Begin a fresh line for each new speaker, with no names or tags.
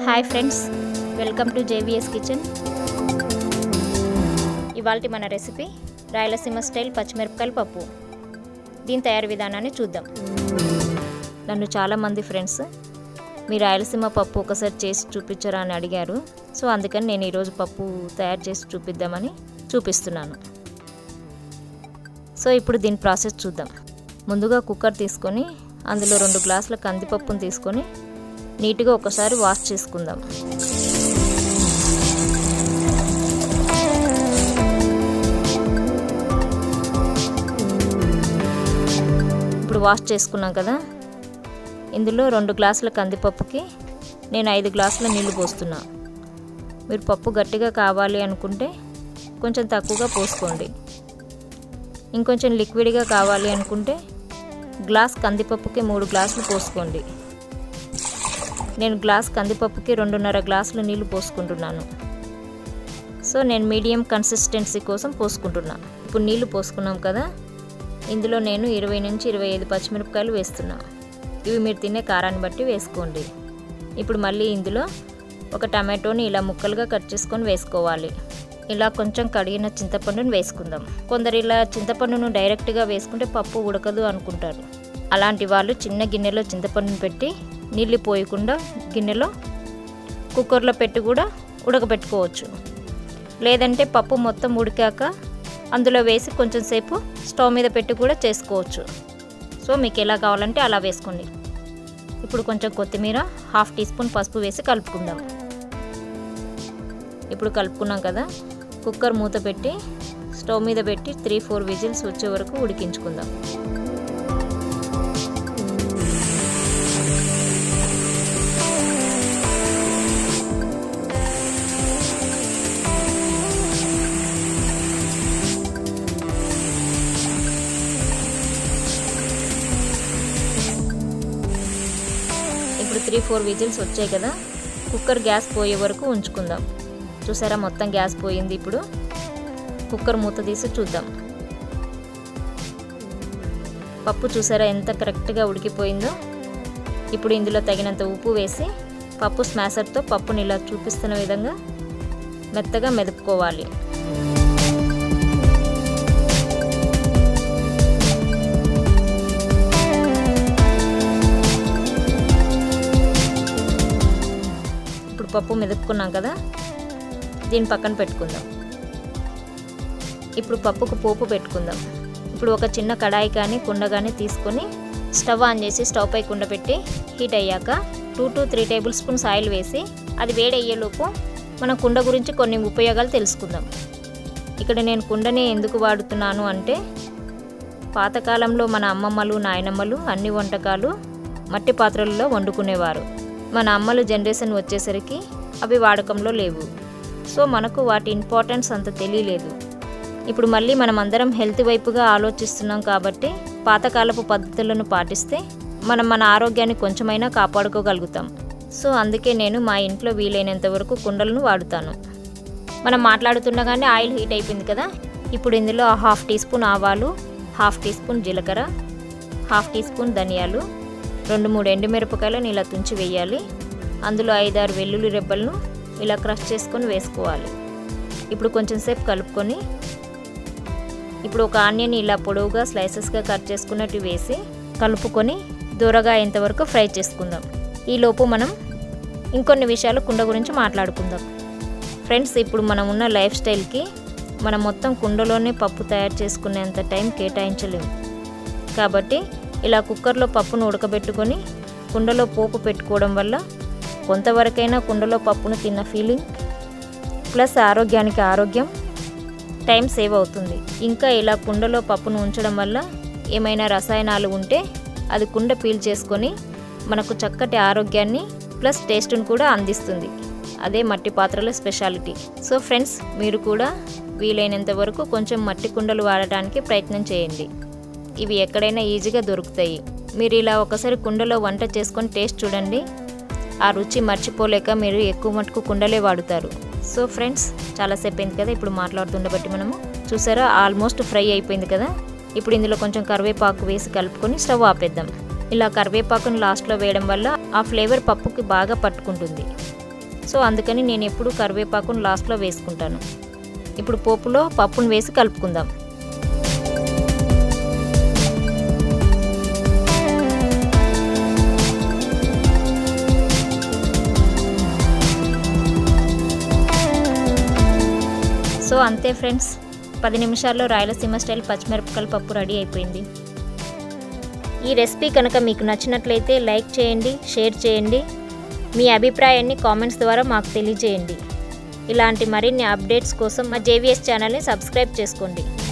hi friends welcome to JVS kitchen ఇవాళ మన recipe Rayalaseema style పచ్చిమిరపకాయల పప్పు దీని తయారీ విధానాన్ని చూద్దాం నన్ను చాలామంది ఫ్రెండ్స్ మీ రాయలసీమ పప్పు ఒకసారి చేసి చూపించరా అని అడిగారు సో అందుకని నేను ఈరోజు పప్పు తయారు చేసి చూపిద్దామని చూపిస్తున్నాను సో ఇప్పుడు దీని ప్రాసెస్ చూద్దాం ముందుగా కుక్కర్ తీసుకొని అందులో రెండు గ్లాసుల కందిపప్పును తీసుకొని నీట్గా ఒకసారి వాష్ చేసుకుందాం ఇప్పుడు వాష్ చేసుకున్నాం కదా ఇందులో రెండు గ్లాసుల కందిపప్పుకి నేను ఐదు గ్లాసుల నీళ్లు పోస్తున్నా మీరు పప్పు గట్టిగా కావాలి అనుకుంటే కొంచెం తక్కువగా పోసుకోండి ఇంకొంచెం లిక్విడ్గా కావాలి అనుకుంటే గ్లాస్ కందిపప్పుకి మూడు గ్లాసులు పోసుకోండి నేను గ్లాస్ కందిపప్పుకి రెండున్నర గ్లాసులు నీళ్లు పోసుకుంటున్నాను సో నేను మీడియం కన్సిస్టెన్సీ కోసం పోసుకుంటున్నా ఇప్పుడు నీళ్లు పోసుకున్నాం కదా ఇందులో నేను ఇరవై నుంచి ఇరవై ఐదు పచ్చిమిరపకాయలు వేస్తున్నా ఇవి మీరు తినే కారాన్ని బట్టి వేసుకోండి ఇప్పుడు మళ్ళీ ఇందులో ఒక టమాటోని ఇలా ముక్కలుగా కట్ చేసుకొని వేసుకోవాలి ఇలా కొంచెం కడిగిన చింతపండును వేసుకుందాం కొందరు ఇలా చింతపండును డైరెక్ట్గా వేసుకుంటే పప్పు ఉడకదు అనుకుంటారు అలాంటి వాళ్ళు చిన్న గిన్నెలో చింతపండును పెట్టి నీళ్ళు పోయకుండా గిన్నెలో కుక్కర్లో పెట్టి కూడా ఉడకబెట్టుకోవచ్చు లేదంటే పప్పు మొత్తం ఉడికాక అందులో వేసి కొంచెం సేపు స్టవ్ మీద పెట్టి కూడా చేసుకోవచ్చు సో మీకు ఎలా కావాలంటే అలా వేసుకోండి ఇప్పుడు కొంచెం కొత్తిమీర హాఫ్ టీ స్పూన్ పసుపు వేసి కలుపుకుందాం ఇప్పుడు కలుపుకున్నాం కదా కుక్కర్ మూత పెట్టి స్టవ్ మీద పెట్టి త్రీ ఫోర్ విజిల్స్ వచ్చే వరకు ఉడికించుకుందాం ఇప్పుడు త్రీ ఫోర్ విజిల్స్ వచ్చాయి కదా కుక్కర్ గ్యాస్ పోయే వరకు ఉంచుకుందాం చూసారా మొత్తం గ్యాస్ పోయింది ఇప్పుడు కుక్కర్ మూత తీసి చూద్దాం పప్పు చూసారా ఎంత కరెక్ట్గా ఉడికిపోయిందో ఇప్పుడు ఇందులో తగినంత ఉప్పు వేసి పప్పు స్మాషర్తో పప్పుని ఇలా చూపిస్తున్న విధంగా మెత్తగా మెదుపుకోవాలి ఇప్పుడు పప్పు మెదుపుకున్నాం కదా దీని పక్కన పెట్టుకుందాం ఇప్పుడు పప్పుకు పోపు పెట్టుకుందాం ఇప్పుడు ఒక చిన్న కడాయి కానీ కుండ కానీ తీసుకొని స్టవ్ ఆన్ చేసి స్టవ్ పై కుండ పెట్టి హీట్ అయ్యాక two to three tablespoons oil వేసి అది వేడి అయ్యేలోపు మన కుండ గురించి కొన్ని ఉపయోగాలు తెలుసుకుందాం ఇక్కడ నేను కుండని ఎందుకు వాడుతున్నాను అంటే పాతకాలంలో మన అమ్మమ్మలు నాయనమ్మలు అన్ని వంటకాలు మట్టి పాత్రలలో వండుకునేవారు మన అమ్మలు జనరేషన్ వచ్చేసరికి అవి వాడకంలో లేవు సో మనకు వాటి ఇంపార్టెన్స్ అంత తెలియలేదు ఇప్పుడు మళ్ళీ మనం అందరం హెల్త్ వైపుగా ఆలోచిస్తున్నాం కాబట్టి పాతకాలపు పద్ధతులను పాటిస్తే మనం మన ఆరోగ్యాన్ని కొంచెమైనా కాపాడుకోగలుగుతాం సో అందుకే నేను మా ఇంట్లో వీలైనంత వరకు కుండలను వాడుతాను మనం మాట్లాడుతుండగానే ఆయిల్ హీట్ అయిపోయింది కదా ఇప్పుడు ఇందులో హాఫ్ టీ స్పూన్ ఆవాలు హాఫ్ టీ స్పూన్ జీలకర్ర హాఫ్ టీ స్పూన్ ధనియాలు రెండు మూడు ఎండుమిరపకాయలను ఇలా తుంచి వేయాలి అందులో ఐదారు వెల్లుల్లి రెబ్బలను ఇలా క్రష్ చేసుకొని వేసుకోవాలి ఇప్పుడు కొంచెం సేపు కలుపుకొని ఇప్పుడు ఒక ఆనియన్ ఇలా పొడవుగా స్లైసెస్గా కట్ చేసుకున్నట్టు వేసి కలుపుకొని దూరగా అయ్యేంతవరకు ఫ్రై చేసుకుందాం ఈలోపు మనం ఇంకొన్ని విషయాలు కుండ గురించి మాట్లాడుకుందాం ఫ్రెండ్స్ ఇప్పుడు మనం ఉన్న లైఫ్ స్టైల్కి మనం మొత్తం కుండలోనే పప్పు తయారు చేసుకునేంత టైం కేటాయించలేము కాబట్టి ఇలా కుక్కర్లో పప్పును ఉడకబెట్టుకొని కుండలో పోపు పెట్టుకోవడం వల్ల కొంతవరకైనా కుండలో పప్పును తిన్న ఫీలింగ్ ప్లస్ ఆరోగ్యానికి ఆరోగ్యం టైం సేవ్ అవుతుంది ఇంకా ఇలా కుండలో పప్పును ఉంచడం వల్ల ఏమైనా రసాయనాలు ఉంటే అది కుండ పీల్ చేసుకొని మనకు చక్కటి ఆరోగ్యాన్ని ప్లస్ టేస్ట్ను కూడా అందిస్తుంది అదే మట్టి పాత్రల స్పెషాలిటీ సో ఫ్రెండ్స్ మీరు కూడా వీలైనంత వరకు కొంచెం మట్టి కుండలు వాడటానికి ప్రయత్నం చేయండి ఇవి ఎక్కడైనా ఈజీగా దొరుకుతాయి మీరు ఇలా ఒకసారి కుండలో వంట చేసుకొని టేస్ట్ చూడండి ఆ రుచి మర్చిపోలేక మీరు ఎక్కువ మటుకు కుండలే వాడుతారు సో ఫ్రెండ్స్ చాలాసేపు అయింది కదా ఇప్పుడు మాట్లాడుతుండబట్టి మనము చూసారా ఆల్మోస్ట్ ఫ్రై అయిపోయింది కదా ఇప్పుడు ఇందులో కొంచెం కరివేపాకు వేసి కలుపుకొని స్టవ్ ఆపేద్దాం ఇలా కరివేపాకును లాస్ట్లో వేయడం వల్ల ఆ ఫ్లేవర్ పప్పుకి బాగా పట్టుకుంటుంది సో అందుకని నేను ఎప్పుడు కరివేపాకును లాస్ట్లో వేసుకుంటాను ఇప్పుడు పోపులో పప్పును వేసి కలుపుకుందాం సో అంతే ఫ్రెండ్స్ పది నిమిషాల్లో రాయలసీమ స్టైల్ పచ్చిమిరపకాయల పప్పు రెడీ అయిపోయింది ఈ రెసిపీ కనుక మీకు నచ్చినట్లయితే లైక్ చేయండి షేర్ చేయండి మీ అభిప్రాయాన్ని కామెంట్స్ ద్వారా మాకు తెలియజేయండి ఇలాంటి మరిన్ని అప్డేట్స్ కోసం మా జేవిఎస్ ఛానల్ని సబ్స్క్రైబ్ చేసుకోండి